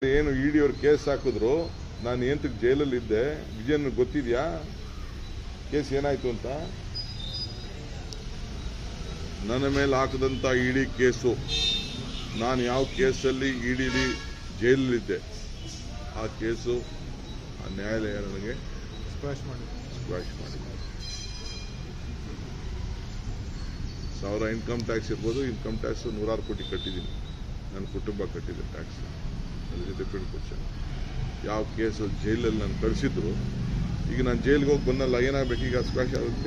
ಏನು ಇಡಿ ಅವ್ರು ಕೇಸ್ ಹಾಕಿದ್ರು ನಾನು ಏಂತಕ್ಕೆ ಜೈಲಲ್ಲಿ ಇದ್ದೆ ವಿಜಯನ್ ಗೊತ್ತಿದ್ಯಾ ಕೇಸ್ ಏನಾಯ್ತು ಅಂತ ನನ್ನ ಮೇಲೆ ಹಾಕದಂತ ಇಡಿ ಕೇಸು ನಾನು ಯಾವ ಕೇಸಲ್ಲಿ ಇಡಿಲಿ ಜೈಲಲ್ಲಿದ್ದೆ ಆ ಕೇಸು ಆ ನ್ಯಾಯಾಲಯ ನನಗೆ ಸ್ಕ್ವಾಶ್ ಮಾಡಿ ಸ್ಕ್ವಾಶ್ ಮಾಡಿದೆ ಸಾವಿರ ಇನ್ಕಮ್ ಟ್ಯಾಕ್ಸ್ ಇರ್ಬೋದು ಇನ್ಕಮ್ ಟ್ಯಾಕ್ಸ್ ನೂರಾರು ಕೋಟಿ ಕಟ್ಟಿದ್ದೀನಿ ನನ್ನ ಕುಟುಂಬ ಕಟ್ಟಿದೆ ಟ್ಯಾಕ್ಸ್ ಅದಕ್ಕೆ ಡಿಫ್ರೆಂಟ್ ಕ್ವಶನ್ ಯಾವ ಕೇಸು ಜೈಲಲ್ಲಿ ನಾನು ಕಳಿಸಿದ್ರು ಈಗ ನಾನು ಜೈಲಿಗೆ ಹೋಗಿ ಬಂದಲ್ಲ ಏನಾಗಬೇಕು ಈಗ ಸ್ಕ್ವಾಶ್ ಆಗುತ್ತೆ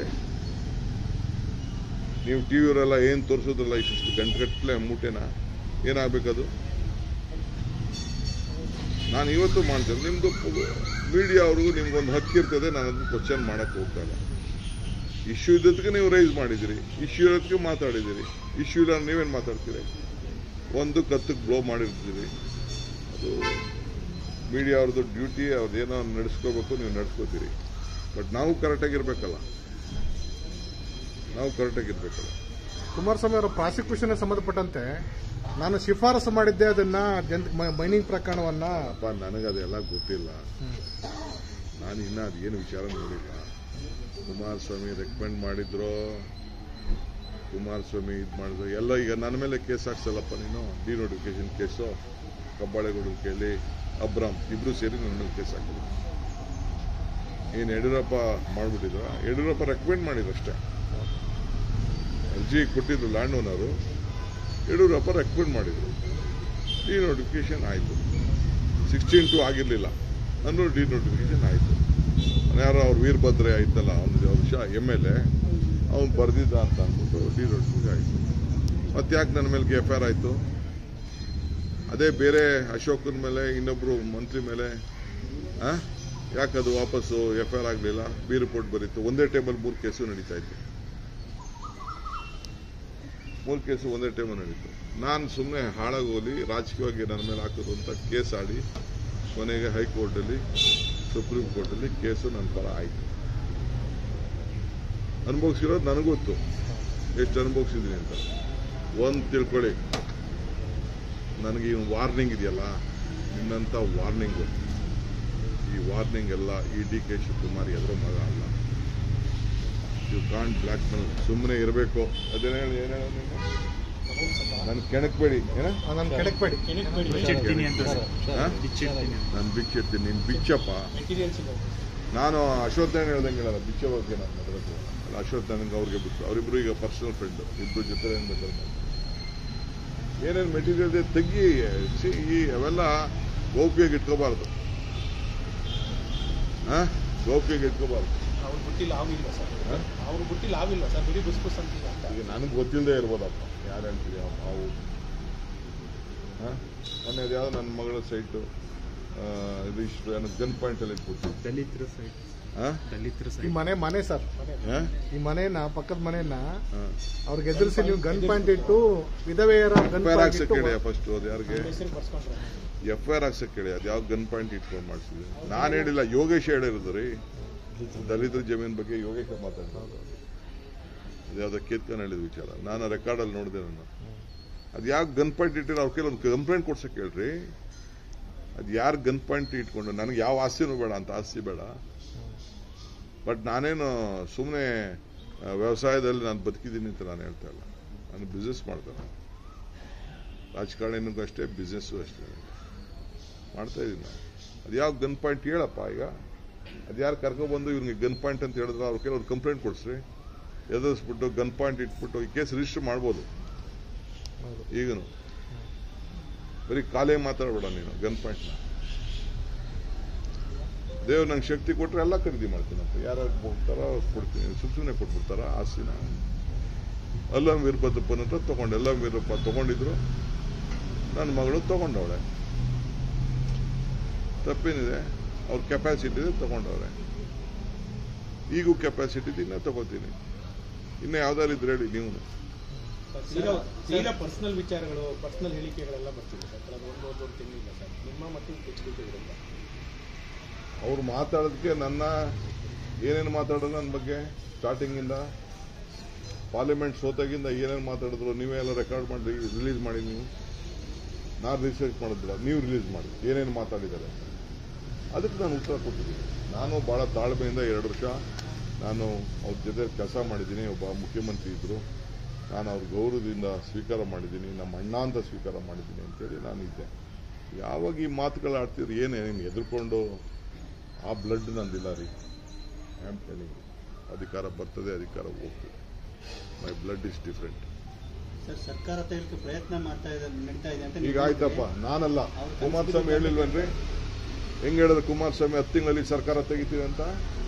ನೀವು ಟಿ ವಿಯವರೆಲ್ಲ ಏನು ತೋರಿಸೋದ್ರಲ್ಲ ಇಷ್ಟು ಗಂಟೆಗಟ್ಟಲೆ ಮೂಟೆನ ಏನಾಗಬೇಕದು ನಾನು ಇವತ್ತು ಮಾಡ್ತೇನೆ ನಿಮ್ಮದು ಮೀಡಿಯಾ ಅವ್ರಿಗೂ ನಿಮ್ಗೊಂದು ಹಕ್ಕಿರ್ತದೆ ನಾನು ಅದನ್ನ ಕ್ವಶನ್ ಮಾಡೋಕ್ಕೆ ಹೋಗ್ತಾ ಇಲ್ಲ ಇಶ್ಯೂ ಇದ್ದದಕ್ಕೆ ನೀವು ರೈಸ್ ಮಾಡಿದಿರಿ ಇಶ್ಯೂ ಇರೋದಕ್ಕೆ ಮಾತಾಡಿದಿರಿ ಇಶ್ಯೂ ಇಲ್ಲ ನೀವೇನು ಮಾತಾಡ್ತೀರಿ ಒಂದು ಕತ್ತಕ್ಕೆ ಬ್ಲೋ ಮಾಡಿರ್ತೀರಿ ಅದು ಮೀಡಿಯಾ ಅವ್ರದ್ದು ಡ್ಯೂಟಿ ಅವ್ರದ್ದೇನೋ ನಡೆಸ್ಕೋಬೇಕು ನೀವು ನಡೆಸ್ಕೋತೀರಿ ಬಟ್ ನಾವು ಕರೆಕ್ಟಾಗಿರ್ಬೇಕಲ್ಲ ನಾವು ಕರೆಕ್ಟಾಗಿರ್ಬೇಕಲ್ಲ ಕುಮಾರಸ್ವಾಮಿ ಅವರ ಪ್ರಾಸಿಕ್ಯೂಷನ್ ಸಂಬಂಧಪಟ್ಟಂತೆ ನಾನು ಶಿಫಾರಸು ಮಾಡಿದ್ದೆ ಅದನ್ನ ಮೈನಿಂಗ್ ಪ್ರಕರಣವನ್ನ ಅಪ್ಪ ನನಗದೆಲ್ಲ ಗೊತ್ತಿಲ್ಲ ನಾನು ಇನ್ನೂ ಅದೇನು ವಿಚಾರ ನೋಡಿಲ್ಲ ಕುಮಾರಸ್ವಾಮಿ ರೆಕಮೆಂಡ್ ಮಾಡಿದ್ರು ಕುಮಾರಸ್ವಾಮಿ ಇದು ಮಾಡಿದ್ರು ಎಲ್ಲ ಈಗ ನನ್ನ ಮೇಲೆ ಕೇಸ್ ಹಾಕ್ಸಲ್ಲಪ್ಪ ನೀನು ಡಿನೋಟಿಫಿಕೇಶನ್ ಕೇಸು ಕಬ್ಬಾಳೆಗೌಡರ ಕೇಳಿ ಅಬ್ರಾಮ್ ಇಬ್ರು ಸೇರಿ ನನ್ನ ಮೇಲೆ ಕೇಸ್ ಹಾಕಿದ್ರು ಏನು ಯಡಿಯೂರಪ್ಪ ಮಾಡ್ಬಿಟ್ಟಿದ್ರ ಯಡಿಯೂರಪ್ಪ ರೆಕಮೆಂಡ್ ಮಾಡಿದ್ರು ಅಷ್ಟೇ ಅರ್ಜಿ ಕೊಟ್ಟಿದ್ರು ಲ್ಯಾಂಡ್ ಓನರು ಯಡಿಯೂರಪ್ಪ ರೆಕಮೆಂಡ್ ಮಾಡಿದ್ರು ಡಿನೋಟಿಫಿಕೇಶನ್ ಆಯಿತು ಸಿಕ್ಸ್ಟೀನ್ ಟು ಆಗಿರಲಿಲ್ಲ ಅನ್ನೋ ಡಿನೋಟಿಫಿಕೇಶನ್ ಆಯಿತು ಯಾರೋ ಅವ್ರು ವೀರಭದ್ರೆ ಆಯ್ತಲ್ಲ ಅವ್ನು ವರ್ಷ ಎಮ್ ಎಲ್ ಎ ಅವ್ನು ಬರ್ದಿದ್ದ ಅಂತ ಅಂದ್ಬಿಟ್ಟು ಡಿನೋಟಿಫಿಕೇಶನ್ ಆಯಿತು ಮತ್ತೆ ಯಾಕೆ ನನ್ನ ಮೇಲೆ ಎಫ್ ಐ ಆರ್ ಆಯಿತು ಅದೇ ಬೇರೆ ಅಶೋಕನ ಮೇಲೆ ಇನ್ನೊಬ್ರು ಮಂತ್ರಿ ಮೇಲೆ ಆ? ಯಾಕದು ವಾಪಸ್ಸು ಎಫ್ ಐ ಆರ್ ಆಗಲಿಲ್ಲ ಬಿ ರಿಪೋರ್ಟ್ ಬರೀತು ಒಂದೇ ಟೈಮಲ್ಲಿ ಮೂರು ಕೇಸು ನಡೀತಾ ಇತ್ತು ಮೂರು ಕೇಸು ಒಂದೇ ಟೈಮಲ್ಲಿ ನಡೀತು ನಾನು ಸುಮ್ಮನೆ ಹಾಳಾಗೋಲಿ ರಾಜಕೀಯವಾಗಿ ನನ್ನ ಮೇಲೆ ಹಾಕೋದು ಅಂತ ಕೇಸ್ ಆಡಿ ಕೊನೆಗೆ ಹೈಕೋರ್ಟಲ್ಲಿ ಸುಪ್ರೀಂ ಕೋರ್ಟಲ್ಲಿ ಕೇಸು ನನ್ನ ಪರ ಆಯಿತು ಅನುಭವಿಸಿರೋದು ನನಗೆ ಗೊತ್ತು ಎಷ್ಟು ಅನುಭವಿಸಿದ್ದೀನಿ ಅಂತ ಒಂದು ತಿಳ್ಕೊಳ್ಳಿ ನನಗೆ ಈ ವಾರ್ನಿಂಗ್ ಇದೆಯಲ್ಲ ನಿನ್ನಂಥ ವಾರ್ನಿಂಗು ಈ ವಾರ್ನಿಂಗ್ ಎಲ್ಲ ಈ ಡಿ ಕೆ ಶಿವಕುಮಾರ್ ಎದುರು ಮಗ ಅಲ್ಲ ಯು ಕಾಂಟ್ ಬ್ಲ್ಯಾಕ್ ಮೇಲ್ ಸುಮ್ಮನೆ ಇರಬೇಕು ಅದೇನು ಹೇಳಿ ಏನು ಹೇಳೋ ನೀನು ನಾನು ಕೆಣಕ್ಬೇಡಿ ಏನ ನಾನು ಕೆಡಕ್ಬೇಡಿ ಬಿಚ್ಚಿಡ್ತೀನಿ ಅಂತ ಸರ್ ಹಾ? ಬಿಚ್ಚಿಡ್ತೀನಿ ನಾನು ಬಿಚ್ಚಿರ್ತೀನಿ ನೀನು ಬಿಚ್ಚಪ್ಪ ನಾನು ಅಶ್ವತ್ಥಾಯಣ ಹೇಳ್ದಂಗೆ ಹೇಳಲ್ಲ ಬಿಚ್ಚ ಬಗ್ಗೆ ನಾನು ಮಾತಾಡೋದು ಅಲ್ಲ ಅಶ್ವತ್ಥಾಯಣಂಗೆ ಅವ್ರಿಗೆ ಬಿಟ್ಟು ಅವರಿಬ್ರು ಈಗ ಪರ್ಸನಲ್ ಫ್ರೆಂಡ್ ಇಬ್ರು ಜೊತೆ ಏನು ಬೇಕಾದ್ರೆ ಮಾಡ್ತಾರೆ. ಏನೇನು ಮೆಟೀರಿಯಲ್ ಇದೆ ತೆಗಿ ಸಿ ಈ ಅವೆಲ್ಲ ಗೌಪ್ಯಗೆ ಇಟ್ಕೋಬಾರ್ದು ಹಾ ಗೌಪ್ಯಗೆ ಇಟ್ಕೋಬಾರ್ದು ಅವ್ರು ಬಿಟ್ಟಿಲ್ಲ ಆವಿಲ್ಲ ಸರ್ ಹಾ? ಅವ್ರು ಬಿಟ್ಟಿಲ್ಲ ಆವಿಲ್ಲ ಸರ್ ಬಿಡಿ ಬುಸ್ ಬುಸ್ ಅಂತಿಲ್ಲ ಅಂತ ಈಗ ನನಗೆ ಗೊತ್ತಿಲ್ಲದೆ ಇರ್ಬೋದಪ್ಪ ಯಾರು ಹೇಳ್ತೀರಿ ಅವು ಹಾಂ ಮೊನ್ನೆ ಯಾವ್ದು ನನ್ನ ಮಗಳ ಸೈಟು ಇದು ಇಷ್ಟು ಏನೋ ಗನ್ ಪಾಯಿಂಟಲ್ಲಿ ಇಟ್ಬಿಟ್ಟು ದಲಿತರ ಸೈಡ್ ಹಾಂ ದಲಿತರ ಈ ಸೈಡ್ ಮನೆ ಮನೆ ಸರ್ ಹಾಂ ಈ ಮನೆನ ಪಕ್ಕದ ಮನೆನ ಹಾಂ ಅವ್ರಿಗೆ ಎದುರಿಸಿ ನೀವು ಗನ್ ಪಾಯಿಂಟ್ ಇಟ್ಟು ವಿಧವೆಯರ gun F I R point ಹಾಕ್ಸಕ್ಕೆ ಇಟ್ಟು ಹೇಳಿ ಫಸ್ಟ್ ಅದು ಯಾರಿಗೆ ಹೆಸರು ಬರ್ಸ್ಕೊಂಡ್ರೆ ಎಫ್ ಐ ಆರ್ ಹಾಕ್ಸಕ್ಕೆ ಹೇಳಿ ಅದು ಯಾವ ಗನ್ ಪಾಯಿಂಟ್ ಇಟ್ಕೊಂಡು ಮಾಡಿಸಿದೆ ನಾನು ಹೇಳಿಲ್ಲ ಯೋಗೇಶ್ ಹೇಳಿರೋದು ರೀ ದಲಿತರ ಜಮೀನ್ ಬಗ್ಗೆ ಯೋಗೇಶ ಮಾತಾಡಿದ್ರು ಅದು ಯಾವುದೋ ಕೇತ್ಕನ್ ಹೇಳಿದ ವಿಚಾರ ನಾನು ರೆಕಾರ್ಡಲ್ಲಿ ನೋಡಿದೆ ನಾನು ಅದು ಯಾಕೆ ಗನ್ ಪಾಯಿಂಟ್ ಇಟ್ಟಿರೋ ಅವ್ರ ಕೈಲಿ ಒಂದು ಕಂಪ್ಲೇಂಟ್ ಕೊಡ್ಸಕ್ಕೆ ಹೇಳ್ರಿ ಅದು ಯಾರು ಗನ್ ಪಾಯಿಂಟ್ ಇಟ್ಕೊಂಡು ನನಗೆ ಯಾವ ಆಸ್ತಿನೂ ಬೇಡ ಅಂತ ಆಸ್ತಿ ಬೇಡ ಬಟ್ ನಾನೇನು ಸುಮ್ಮನೆ ವ್ಯವಸಾಯದಲ್ಲಿ ನಾನು ಬದುಕಿದ್ದೀನಿ ಅಂತ ನಾನು ಹೇಳ್ತಾ ಇಲ್ಲ ನಾನು ಬಿಸ್ನೆಸ್ ಮಾಡ್ತೇನೆ ರಾಜಕಾರಣಿನೂ ಅಷ್ಟೇ ಬಿಸ್ನೆಸ್ಸು ಅಷ್ಟೇ ಮಾಡ್ತಾ ಇದ್ದೀನಿ ನಾನು ಅದು ಯಾವ ಗನ್ ಪಾಯಿಂಟ್ ಹೇಳಪ್ಪ ಈಗ ಅದು ಯಾರು ಕರ್ಕೊಬಂದು ಇವ್ರಿಗೆ ಗನ್ ಪಾಯಿಂಟ್ ಅಂತ ಹೇಳಿದ್ರೆ ಅವ್ರ ಕೆಲವ್ರು ಕಂಪ್ಲೇಂಟ್ ಕೊಡಿಸ್ರಿ ಎದುರಿಸ್ಬಿಟ್ಟು ಗನ್ ಪಾಯಿಂಟ್ ಇಟ್ಬಿಟ್ಟು ಈ ಕೇಸ್ ರಿಜಿಸ್ಟರ್ ಮಾಡ್ಬೋದು ಹೌದು. ಈಗನು ಬರೀ ಕಾಲೇ ಮಾತಾಡ್ಬೇಡ ನೀನು ಗನ್ ಪಾಯಿಂಟ್ನ ದೇವ್ರು ನಂಗೆ ಶಕ್ತಿ ಕೊಟ್ಟರೆ ಎಲ್ಲ ಖರೀದಿ ಮಾಡ್ತೀನಂತ ಯಾರು ಹೋಗ್ತಾರ ಕೊಡ್ತೀನಿ ಸುಮ್ ಸುಮ್ಮನೆ ಕೊಟ್ಬಿಡ್ತಾರ ಆಸ್ತಿನ ಅಲ್ಲಂ ವೀರಭದ್ರಪ್ಪನ ಹತ್ರ ತಗೊಂಡು ಎಲ್ಲಂ ವೀರಪ್ಪ ತಗೊಂಡಿದ್ರು ನನ್ನ ಮಗಳು ತಗೊಂಡವಳೆ ತಪ್ಪೇನಿದೆ ಅವ್ರ ಕೆಪಾಸಿಟಿ ಇದೆ ತಗೊಂಡವ್ರೆ ಈಗೂ ಕೆಪಾಸಿಟಿ ಇದೆ ಇನ್ನೂ ತಗೋತೀನಿ ಇನ್ನು ಯಾವ್ದಾರು ಇದ್ರೆ ಹೇಳಿ ನೀವು ತೀರಾ ತೀರಾ ಪರ್ಸನಲ್ ವಿಚಾರಗಳು ಪರ್ಸನಲ್ ಹೇಳಿಕೆಗಳೆಲ್ಲ ಬರ್ತಿದೆ ಸರ್ ಕಳೆದ ಒಂದು ಒಂದೂವರೆ ತಿಂಗಳಿಂದ ಸರ್ ನಿಮ್ಮ ಮತ್ತು ಎಚ್ ಡಿ ಕೆ ವಿರುದ್ಧ ಅವ್ರು ಮಾತಾಡೋದಕ್ಕೆ ನನ್ನ ಏನೇನು ಮಾತಾಡೋದು ನನ್ನ ಬಗ್ಗೆ ಸ್ಟಾರ್ಟಿಂಗಿಂದ ಪಾರ್ಲಿಮೆಂಟ್ ಸೋತಾಗಿಂದ ಏನೇನು ಮಾತಾಡಿದ್ರು ನೀವೇ ಎಲ್ಲ ರೆಕಾರ್ಡ್ ಮಾಡಿ ರಿಲೀಸ್ ಮಾಡಿ ನೀವು ನಾನು ರಿಸರ್ಚ್ ಮಾಡೋದಿಲ್ಲ ನೀವು ರಿಲೀಸ್ ಮಾಡಿ ಏನೇನು ಮಾತಾಡಿದ್ದಾರೆ ಅದಕ್ಕೆ ನಾನು ಉತ್ತರ ಕೊಟ್ಟಿದ್ದೀನಿ ನಾನು ಭಾಳ ತಾಳ್ಮೆಯಿಂದ ಎರಡು ವರ್ಷ ನಾನು ಅವ್ರ ಜೊತೆ ಕೆಲಸ ಮಾಡಿದ್ದೀನಿ ಒಬ್ಬ ಮುಖ್ಯಮಂತ್ರಿ ಇದ್ದರು ನಾನು ಅವ್ರ ಗೌರವದಿಂದ ಸ್ವೀಕಾರ ಮಾಡಿದ್ದೀನಿ ನಮ್ಮ ಅಣ್ಣ ಅಂತ ಸ್ವೀಕಾರ ಮಾಡಿದ್ದೀನಿ ಅಂತೇಳಿ ನಾನು ಇದ್ದೆ ಯಾವಾಗ ಈ ಮಾತುಗಳು ಆಡ್ತಿದ್ರು ಏನೇ ನೀನು ಎದುರ್ಕೊಂಡು ಆ ಬ್ಲಡ್ ನಂದಿಲ್ಲ ರೀ ಆ್ಯಮ್ ಟೆಲಿಂಗ್ ಅಧಿಕಾರ ಬರ್ತದೆ ಅಧಿಕಾರ ಹೋಗ್ತದೆ my blood is different sir ಸರ್ಕಾರ ತೆಗೆಲಿಕ್ಕೆ ಪ್ರಯತ್ನ ಮಾಡ್ತಾ ಇದೆ ನಡೀತಾ ಇದೆ ಅಂತ ಈಗ ಆಯ್ತಪ್ಪ ನಾನಲ್ಲ ಕುಮಾರಸ್ವಾಮಿ ಹೇಳಿಲ್ವೇನ್ರಿ ಹೆಂಗ್ ಹೇಳಿದ್ರೆ ಕುಮಾರಸ್ವಾಮಿ ಹತ್ತು ತಿಂಗಳಲ್ಲಿ ಸರ್ಕಾರ ತೆಗಿತೀವಿ ಅಂತ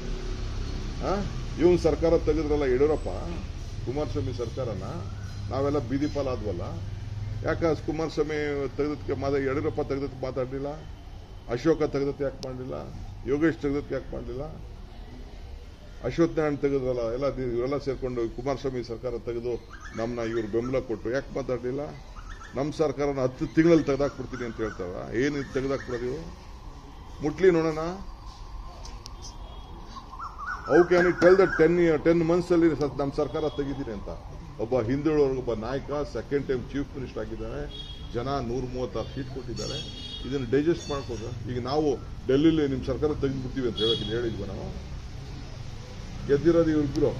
ಇವನ್ ಸರ್ಕಾರ ತೆಗೆದ್ರಲ್ಲ ಯಡಿಯೂರಪ್ಪ ಕುಮಾರಸ್ವಾಮಿ ಸರ್ಕಾರನ ನಾವೆಲ್ಲ ಬೀದಿ ಪಾಲಾದ್ವಲ್ಲ ಯಾಕ ಕುಮಾರಸ್ವಾಮಿ ತೆಗೆದಕ್ಕೆ ಮಾದ ಯಡಿಯೂರಪ್ಪ ತೆಗೆದಕ್ಕೆ ಮಾತಾಡಲಿಲ್ಲ ಅಶೋಕ ತೆಗೆದಕ್ಕೆ ಯಾಕೆ ಮಾಡಲಿಲ್ಲ ಯೋಗೇಶ್ ತೆಗೆದಕ್ಕೆ ಯಾಕೆ ಮಾಡಲಿಲ್ಲ ಅಶ್ವಥ್ ನಾರಾಯಣ್ ತೆಗೆದ್ರಲ್ಲ ಎಲ್ಲ ದಿ- ಇವರೆಲ್ಲ ಸೇರ್ಕೊಂಡು ಕುಮಾರಸ್ವಾಮಿ ಸರ್ಕಾರ ತೆಗೆದು ನಮ್ಮನ್ನ ಇವ್ರು ಬೆಂಬಲ ಕೊಟ್ಟರು ಯಾಕೆ ಮಾತಾಡಲಿಲ್ಲ ನಮ್ಮ ಸರ್ಕಾರನ ಹತ್ತು ತಿಂಗಳಲ್ಲಿ ತೆಗೆದಾಕ್ಬಿಡ್ತೀನಿ ಅಂತ ಹೇಳ್ತಾರ ಏನು ತೆಗೆದಾಕ್ಬಿಡೋದು ಇವು ಮುಟ್ಲಿ ನೋಡೋಣ ಅವು can it tell the ten ten months ಅಲ್ಲಿ ಸ- ನಮ್ಮ ಸರ್ಕಾರ ತೆಗಿತೀನಿ ಅಂತ ಒಬ್ಬ ಹಿಂದುಳಿದವ್ರಿಗೆ ಒಬ್ಬ ನಾಯಕ ಸೆಕೆಂಡ್ ಟೈಮ್ ಚೀಫ್ ಮಿನಿಸ್ಟರ್ ಆಗಿದ್ದಾರೆ ಜನ ನೂರ ಮೂವತ್ತಾರು ಸೀಟ್ ಕೊಟ್ಟಿದ್ದಾರೆ ಇದನ್ನು ಡೈಜೆಸ್ಟ್ ಮಾಡ್ಕೋದ ಈಗ ನಾವು ಡೆಲ್ಲಿಲಿ ನಿಮ್ಮ ಸರ್ಕಾರ ತೆಗೆದುಬಿಡ್ತೀವಿ ಅಂತ ಹೇಳಕ್ಕೆ ಹೇಳಿದ್ವಿ ನಾವು ಗೆದ್ದಿರೋದು ಇವ್ರಿಬ್ರು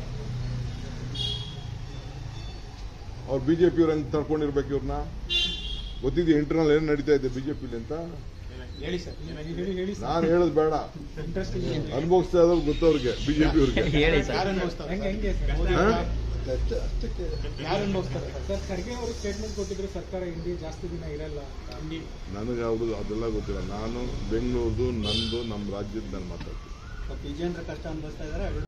ಅವ್ರು ಬಿಜೆಪಿ ಅವ್ರು ಹೆಂಗ್ ತಡ್ಕೊಂಡಿರ್ಬೇಕು ಇವ್ರನ್ನ ಗೊತ್ತಿದೆ ಇಂಟರ್ನಲ್ ಏನ್ ನಡೀತಾ ಇದೆ ಬಿಜೆಪಿಲಿ ಅಂತ ಹೇಳಿ ಸರ್ ಹೇಳಿ ಹೇಳಿ ಸರ್ ನಾನು ಹೇಳೋದು ಬೇಡ ಇಂಟ್ರೆಸ್ಟಿಂಗ್ ಅನುಭವಿಸ್ತಾ ಇರೋದು ಗೊತ್ತವ್ರಿಗೆ ಬಿಜೆಪಿ ಅವ್ರಿಗೆ ಹೇಳಿ ಸರ್ ಯಾರು ಅನುಭವಿಸ್ತಾರೆ ಹೆಂಗೆ ಹೆಂಗೆ ಸರ್ ಹಾ? ಯಾರು ಅನುಭವಿಸ್ತಾರೆ ಸರ್ ಸರ್ ಖರ್ಗೆ ಅವರು ಸ್ಟೇಟ್ಮೆಂಟ್ ಕೊಟ್ಟಿದ್ರು ಸರ್ಕಾರ ಇಂಡಿ ಜಾಸ್ತಿ ದಿನ ಇರಲ್ಲ ಇಂಡಿ ನನಗೆ ಯಾವುದು ಅದೆಲ್ಲ ಗೊತ್ತಿಲ್ಲ ನಾನು ಬೆಂಗಳೂರ್ದು ನಂದು ನಮ್ಮ ರಾಜ್ಯದ ನಾನು ಮಾತಾಡ್ತೀನಿ ವಿಜೇಂದ್ರ ಕಷ್ಟ ಅನುಭವಿಸ್ತಾ ಇದ್ದಾರೆ